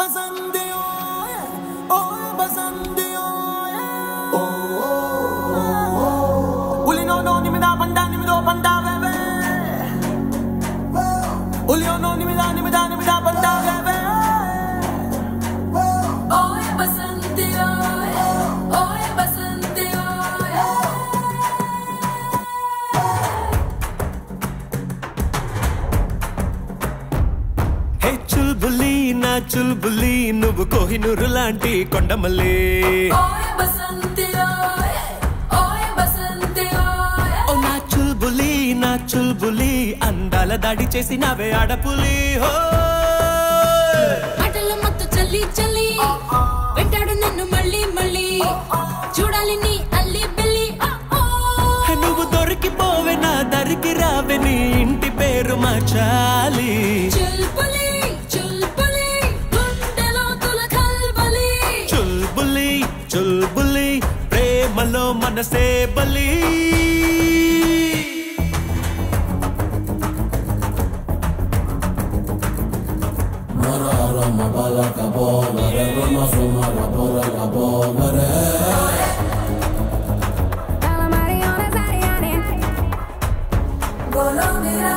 బసంతి ఓయ్ ఓయ్ బసంతి ఓయ్ ఓ ఉలి నో నో నిమిద పండ నిమిదో పండ బేబే ఉలి నో నిమిద నిమిద నిమిద పండ బేబే Oye basante oye, oye basante oye. హే చుల్బులి నా చుల్బులి నువ్వు కోహినూరు లాంటి కొండమల్లి Oye basante oye, oye basante oye. ఓ నా చుల్బులి నా చుల్బులి అందాల దాడి చేసి నావే ఆడపులి హో మాటల మత్తు చల్లి చల్లి వెంటాడు నన్ను మళ్ళీ మళ్ళీ చూడాలి నీ అల్లి బిల్లి ఆ, ఓ. హే, నువ్వు దొరికిపోవే నా దరికి రావే నీ ఇంటి పేరు మార్చాలి చుల్పులి చుల్పులి గుండెలో తుల కల్బలి చుల్బులి చుల్బులి ప్రేమలో మనసే బలి Calamari Ariane. Colombia.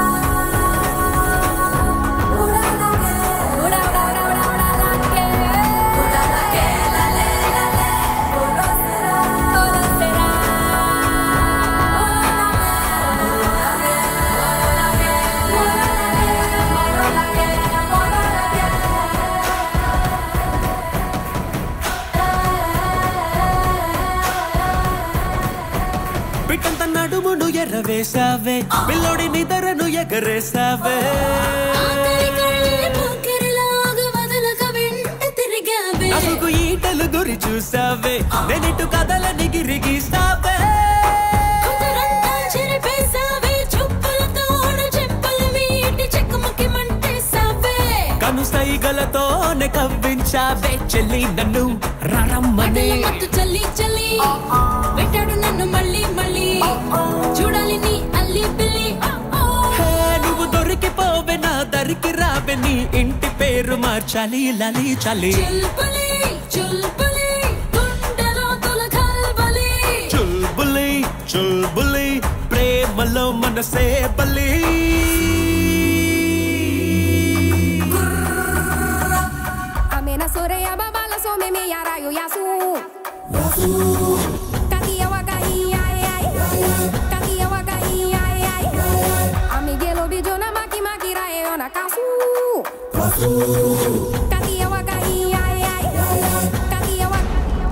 Ura la que, Ura, ura, ura, ura, ura, la que. ura la que, la le, la le, conocerá. Todo será. బిడ్డంత నడుమును ఎర్రవేశావే పిల్లోడి నిదరను ఎగరేశావే ఆఖరి కళ్ళే పోకిరిలాగా వదలక వెంట తిరిగావే. నసుకు ఈటలు గురి చూసావే నేనిటు కథలని గిరిగిస్తావే కుదురంతా చెరిపేశావే. చుక్కలతోన చెంపలు మీటి చెక్కుముక్కిమంటేశావే. కను సైగలతోనే కవ్వించావే చెల్లి నన్ను రరమ్మని అడల మత్తు చల్లి చల్లి పెట్టాడు నన్ను మళ్ళీ మళ్ళీ చూడాలి నీ అల్లి బిల్లి ఆ, ఓ. హే, నువ్వు దొరికిపోవే నా దరికి రావే నీ ఇంటి పేరు మార్చాలి లలి చలి చుల్పులి చుల్పులి గుండెలో తుల కల్బలి చుల్బులి చుల్బులి ప్రేమలో మనసే బలి Amena soreya babala so me me yara yo yasu. Kakia waka i ai ai. Kakia waka i ai ai. Amigelo bijona maki maki ra e ona kasu. Kakia waka i ai ai. Kakia waka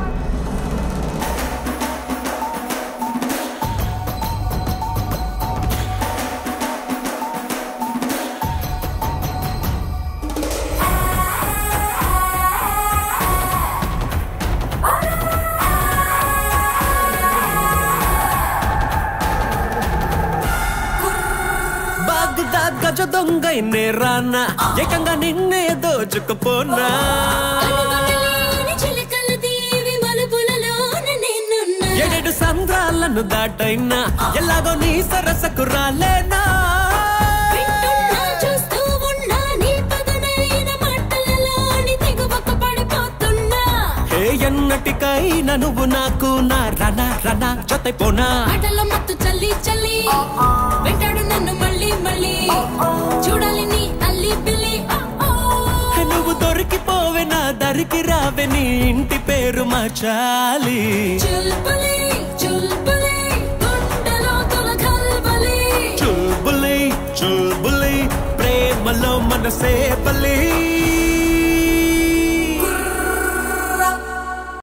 Baghdad గజ దొంగైనే రానా ఏకంగా నిన్నే దోచుకుపోనా కనుగొనలేని చిలకల దీవి మలుపులలోన నేనున్నా. ఏడేడు సంద్రాలను దాటైనా ఎలాగో నీ సరసకు రాలేనా వింటున్నా, చూస్తూ ఉన్నా, నీ పదునైన మాటలలోని తెగువకు పడిపోతున్నా. ఏ ఎన్నటికైనా నువ్వు నాకు నా రన రన జతైపోనా ఆటలో మత్తు చల్లి చల్లి వెంటాడు నన్ను మళ్ళీ మళ్ళీ చూడాలి నీ అల్లి బిల్లి ఆ, ఓ. నువ్వు దొరికిపోవే నా దరికి రావే నీ ఇంటి పేరు మార్చాలి చుల్పులి చుల్పులి గుండెలో తుల కల్బలి చుల్బులి చుల్బులి ప్రేమలో మనసే బలి